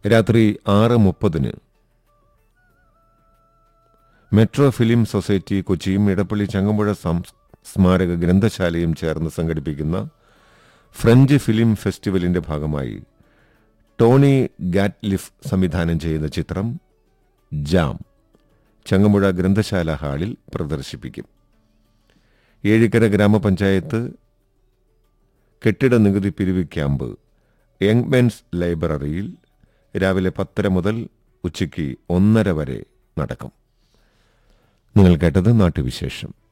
രാത്രി ആറ് മുപ്പതിന് മെട്രോ ഫിലിം സൊസൈറ്റി കൊച്ചിയും ഇടപ്പള്ളി ചങ്ങമ്പുഴ സം- സ്മാരക ഗ്രന്ഥശാലയും ചേർന്ന് സംഘടിപ്പിക്കുന്ന ഫ്രഞ്ച് ഫിലിം ഫെസ്റ്റിവലിന്റെ ഭാഗമായി ടോണി ഗാറ്റ്ലിഫ് സംവിധാനം ചെയ്യുന്ന ചിത്രം ജാം ചങ്ങമ്പുഴ ഗ്രന്ഥശാല ഹാളിൽ പ്രദർശിപ്പിക്കും ഏഴിക്കര ഗ്രാമപഞ്ചായത്ത് കെട്ടിട നികുതി പിരിവ് ക്യാമ്പ് യങ് മെൻസ് ലൈബ്രറിയിൽ രാവിലെ പത്തര മുതൽ ഉച്ചയ്ക്ക് ഒന്നര വരെ നടക്കും നിങ്ങൾ കേട്ടത് നാട്ടുവിശേഷം